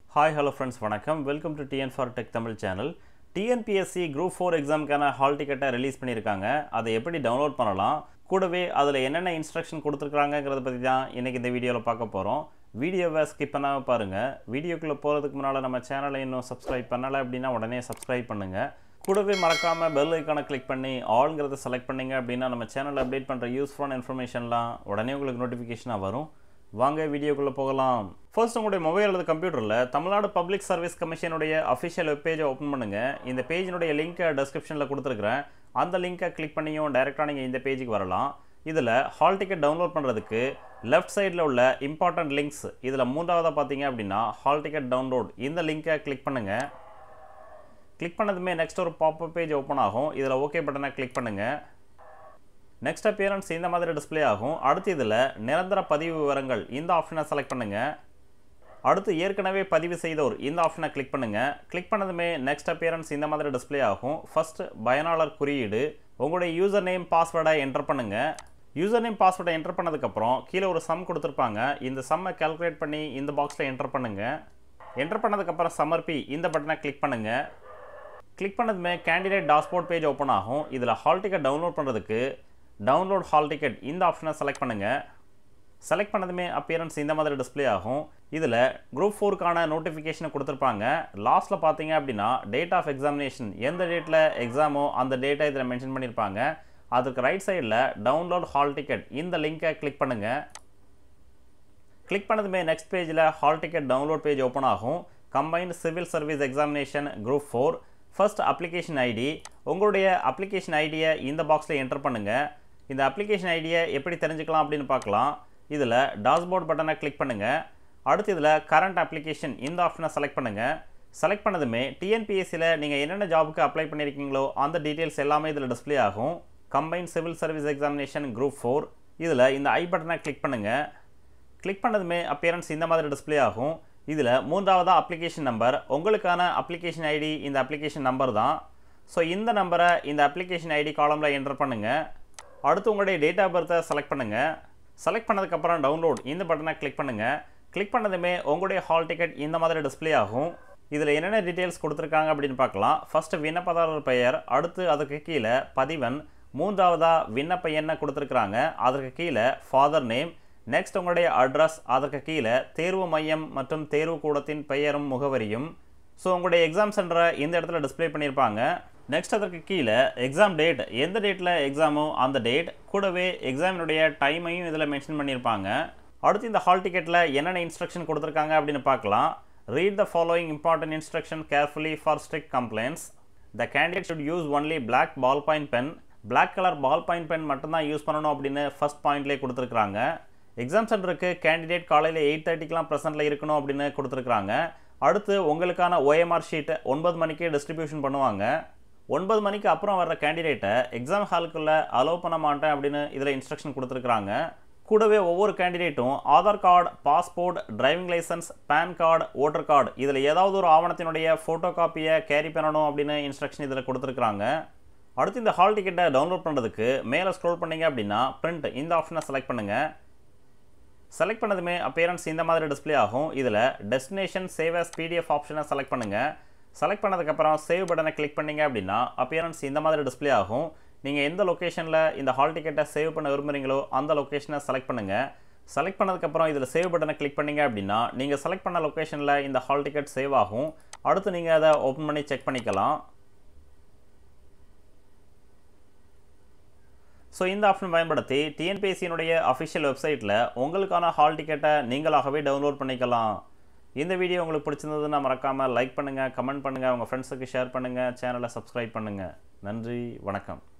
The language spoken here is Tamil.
ஹாய் ஹலோ ஃப்ரெண்ட்ஸ் வணக்கம் welcome to TN for tech Tamil channel TNPSC group four எக்ஸாமுக்கான ஹால் டிக்கெட்டை ரிலீஸ் பண்ணியிருக்காங்க அதை எப்படி டவுன்லோட் பண்ணலாம் கூடவே அதில் என்னென்ன இன்ஸ்ட்ரக்ஷன் கொடுத்துருக்காங்கிறத பற்றி தான் இன்றைக்கி இந்த வீடியோவில் பார்க்க போகிறோம் வீடியோவை ஸ்கிப் பண்ணாமல் பாருங்கள் வீடியோக்குள்ளே போகிறதுக்கு முன்னால் நம்ம சேனலை இன்னும் சப்ஸ்கிரைப் பண்ணலை அப்படின்னா உடனே சப்ஸ்கிரைப் பண்ணுங்கள் கூடவே மறக்காமல் பெல் ஐக்கானை கிளிக் பண்ணி ஆளுங்கிறத செலக்ட் பண்ணீங்க அப்படின்னா நம்ம சேனலில் அப்டேட் பண்ணுற யூஸ்ஃபுல்லான இன்ஃபர்மேஷன்லாம் உடனே உங்களுக்கு நோட்டிஃபிகேஷனாக வரும் வாங்க வீடியோக்குள்ளே போகலாம் ஃபர்ஸ்ட் உங்களுடைய மொபைல் அல்லது கம்ப்யூட்டரில் தமிழ்நாடு பப்ளிக் சர்வீஸ் கமிஷனுடைய அஃபிஷியல் வெப்பேஜை ஓப்பன் பண்ணுங்கள் இந்த பேஜினுடைய லிங்க்கை டெஸ்கிரிப்ஷனில் கொடுத்துருக்குறேன் அந்த லிங்க்கை கிளிக் பண்ணியும் டைரெக்டாக நீங்கள் இந்த பேஜுக்கு வரலாம் இதில் ஹால் டிக்கெட் டவுன்லோட் பண்ணுறதுக்கு லெஃப்ட் சைடில் உள்ள இம்பார்ட்டன்ட் லிங்க்ஸ் இதில் மூன்றாவதாக பார்த்தீங்க அப்படின்னா ஹால் டிக்கெட் டவுன்லோட் இந்த லிங்க்கை கிளிக் பண்ணுங்கள் கிளிக் பண்ணதுமே நெக்ஸ்ட் ஒரு பாப்பப் பேஜ் ஓப்பன் ஆகும் இதில் ஓகே பட்டனை கிளிக் பண்ணுங்கள் நெக்ஸ்ட் அப்பியரன்ஸ் இந்த மாதிரி டிஸ்ப்ளே ஆகும் அடுத்து இதில் நிரந்தர பதிவு விவரங்கள் இந்த ஆப்ஷனை செலக்ட் பண்ணுங்கள் அடுத்து ஏற்கனவே பதிவு செய்தோர் இந்த ஆப்ஷனை கிளிக் பண்ணுங்கள் கிளிக் பண்ணதுமே நெக்ஸ்ட் அப்பியரன்ஸ் இந்த மாதிரி டிஸ்ப்ளே ஆகும் ஃபர்ஸ்ட் பயனாளர் குறியீடு உங்களுடைய யூசர் நேம் பாஸ்வேர்டை என்டர் பண்ணுங்கள் யூசர் நேம் பாஸ்வேர்டை என்டர் பண்ணதுக்கப்புறம் கீழே ஒரு சம் கொடுத்துருப்பாங்க இந்த சம்மை கால்குலேட் பண்ணி இந்த பாக்ஸில் என்டர் பண்ணுங்கள் என்டர் பண்ணதுக்கப்புறம் சமர்ப்பி இந்த பட்டனை கிளிக் பண்ணுங்கள் கிளிக் பண்ணதுமே கேண்டிடேட் டாஷ்போர்ட் பேஜ் ஓப்பன் ஆகும் இதில் ஹால் டிக்கெட் டவுன்லோட் பண்ணுறதுக்கு டவுன்லோட் ஹால் டிக்கெட் இந்த ஆப்ஷனை செலக்ட் பண்ணுங்கள் செலக்ட் பண்ணதுமே அப்பியரன்ஸ் இந்த மாதிரி டிஸ்ப்ளே ஆகும் இதில் குரூப் ஃபோருக்கான நோட்டிஃபிகேஷனை கொடுத்துருப்பாங்க லாஸ்ட்டில் பார்த்தீங்க அப்படின்னா டேட் ஆஃப் எக்ஸாமினேஷன் எந்த டேட்டில் எக்ஸாமோ அந்த டேட்டை இதில் மென்ஷன் பண்ணியிருப்பாங்க அதுக்கு ரைட் சைடில் டவுன்லோட் ஹால் டிக்கெட் இந்த லிங்க்கை கிளிக் பண்ணுங்கள் கிளிக் பண்ணதுமே நெக்ஸ்ட் பேஜில் hall ticket download page open ஆகும் combined civil service examination group four first application ID உங்களுடைய அப்ளிகேஷன் ஐடியை இந்த பாக்ஸில் என்டர் பண்ணுங்கள் இந்த அப்ளிகேஷன் ஐடியை எப்படி தெரிஞ்சுக்கலாம் அப்படின்னு பார்க்கலாம் இதில் டாஷ்போர்ட் பட்டனை கிளிக் பண்ணுங்கள் அடுத்து இதில் கரண்ட் அப்ளிகேஷன் இந்த ஆப்ஷனை செலக்ட் பண்ணுங்கள் செலக்ட் பண்ணதுமே டிஎன்பிஎஸ்சியில் நீங்கள் என்னென்ன ஜாபுக்கு அப்ளை பண்ணியிருக்கீங்களோ அந்த டீட்டெயில்ஸ் எல்லாமே இதில் டிஸ்ப்ளே ஆகும் combine civil service examination group four இதில் இந்த ஐ பட்டனை கிளிக் பண்ணுங்கள் கிளிக் பண்ணதுமே அப்பியரன்ஸ் இந்த மாதிரி டிஸ்ப்ளே ஆகும் இதில் மூன்றாவதாக அப்ளிகேஷன் நம்பர் உங்களுக்கான அப்ளிகேஷன் ஐடி இந்த அப்ளிகேஷன் நம்பர் தான் ஸோ இந்த நம்பரை இந்த அப்ளிகேஷன் ஐடி காலமில் என்டர் பண்ணுங்கள் அடுத்து உங்களுடைய டேட் ஆஃப் பர்த்தை செலக்ட் பண்ணுங்கள் செலக்ட் பண்ணதுக்கப்புறம் டவுன்லோட் இந்த பட்டனை கிளிக் பண்ணுங்கள் கிளிக் பண்ணதுமே உங்களுடைய ஹால் டிக்கெட் இந்த மாதிரி டிஸ்ப்ளே ஆகும் இதில் என்னென்ன டீட்டெயில்ஸ் கொடுத்துருக்காங்க அப்படின்னு பார்க்கலாம் ஃபஸ்ட்டு விண்ணப்பதாரர் பெயர் அடுத்து அதுக்கு கீழே பதிவன் மூன்றாவதாக விண்ணப்ப எண்ணை கொடுத்துருக்குறாங்க அதற்கு கீழே ஃபாதர் நேம் நெக்ஸ்ட் உங்களுடைய அட்ரஸ் அதற்கு கீழே தேர்வு மையம் மற்றும் தேர்வு கூடத்தின் பெயரும் முகவரியும் ஸோ உங்களுடைய எக்ஸாம் சென்டரை இந்த இடத்துல டிஸ்ப்ளே பண்ணியிருப்பாங்க நெக்ஸ்ட் அதற்கு கீழே எக்ஸாம் டேட் எந்த டேட்டில் எக்ஸாமோ அந்த டேட் கூடவே எக்ஸாமினுடைய டைமையும் இதில் மென்ஷன் பண்ணியிருப்பாங்க அடுத்து இந்த ஹால் டிக்கெட்டில் என்னென்ன இன்ஸ்ட்ரக்ஷன் கொடுத்துருக்காங்க அப்படின்னு பார்க்கலாம் read the following important instruction carefully for strict complaints the candidate should use only black ball point pen black colour ball point pen மட்டும்தான் யூஸ் பண்ணணும் அப்படின்னு ஃபர்ஸ்ட் பாயிண்ட்லேயே கொடுத்துருக்காங்க எக்ஸாம் சென்டருக்கு கேண்டிடேட் காலையில் எயிட் தேர்ட்டிக்கெலாம் ப்ரெசென்ட்டில் இருக்கணும் அப்படின்னு கொடுத்துருக்குறாங்க அடுத்து உங்களுக்கான ஓஎம்ஆர் ஷீட்டை ஒன்பது மணிக்கே டிஸ்ட்ரிபியூஷன் பண்ணுவாங்க ஒன்பது மணிக்கு அப்புறம் வர்ற கேண்டிடேட்டை எக்ஸாம் ஹாலுக்குள்ளே அலோவ் பண்ண மாட்டேன் அப்படின்னு இதில் இன்ஸ்ட்ரக்ஷன் கொடுத்துருக்குறாங்க கூடவே ஒவ்வொரு கேண்டிடேட்டும் Aadhaar card passport driving licence PAN card voter card இதில் ஏதாவது ஒரு ஆவணத்தினுடைய ஃபோட்டோ காப்பியை கேரி பண்ணணும் அப்படின்னு இன்ஸ்ட்ரக்ஷன் இதில் கொடுத்துருக்குறாங்க அடுத்து இந்த ஹால் டிக்கெட்டை டவுன்லோட் பண்ணுறதுக்கு மேலே ஸ்க்ரோல் பண்ணீங்க அப்படின்னா பிரிண்ட் இந்த ஆப்ஷனை செலக்ட் பண்ணுங்கள் செலக்ட் பண்ணதுமே அப்பியரன்ஸ் இந்த மாதிரி டிஸ்ப்ளே ஆகும் இதில் டெஸ்டினேஷன் சேவ் அஸ் பிடிஎஃப் ஆப்ஷனை செலக்ட் பண்ணுங்கள் செலக்ட் பண்ணதுக்கப்புறம் சேவ் பட்டனை கிளிக் பண்ணீங்க அப்படின்னா அப்பியரன்ஸ் இந்த மாதிரி டிஸ்ப்ளே ஆகும் நீங்கள் எந்த லொக்கேஷனில் இந்த ஹால் டிக்கெட்டை சேவ் பண்ண விரும்புகிறீங்களோ அந்த லொக்கேஷனை செலக்ட் பண்ணுங்கள் செலக்ட் பண்ணதுக்கப்புறம் இதில் சேவ் பட்டனை கிளிக் பண்ணீங்க அப்படின்னா நீங்கள் செலக்ட் பண்ண லொக்கேஷனில் இந்த ஹால் டிக்கெட் சேவ் ஆகும் அடுத்து நீங்கள் அதை ஓப்பன் பண்ணி செக் பண்ணிக்கலாம் ஸோ இந்த ஆப்ஷன் பயன்படுத்தி டிஎன்பிஎஸ்சியினுடைய அஃபிஷியல் வெப்சைட்டில் உங்களுக்கான ஹால் டிக்கெட்டை நீங்களாகவே டவுன்லோட் பண்ணிக்கலாம் இந்த வீடியோ உங்களுக்கு பிடிச்சிருந்ததுன்னா மறக்காமல் லைக் பண்ணுங்கள் கமெண்ட் பண்ணுங்கள் உங்கள் ஃப்ரெண்ட்ஸுக்கு ஷேர் பண்ணுங்கள் சேனலை சப்ஸ்கிரைப் பண்ணுங்கள் நன்றி வணக்கம்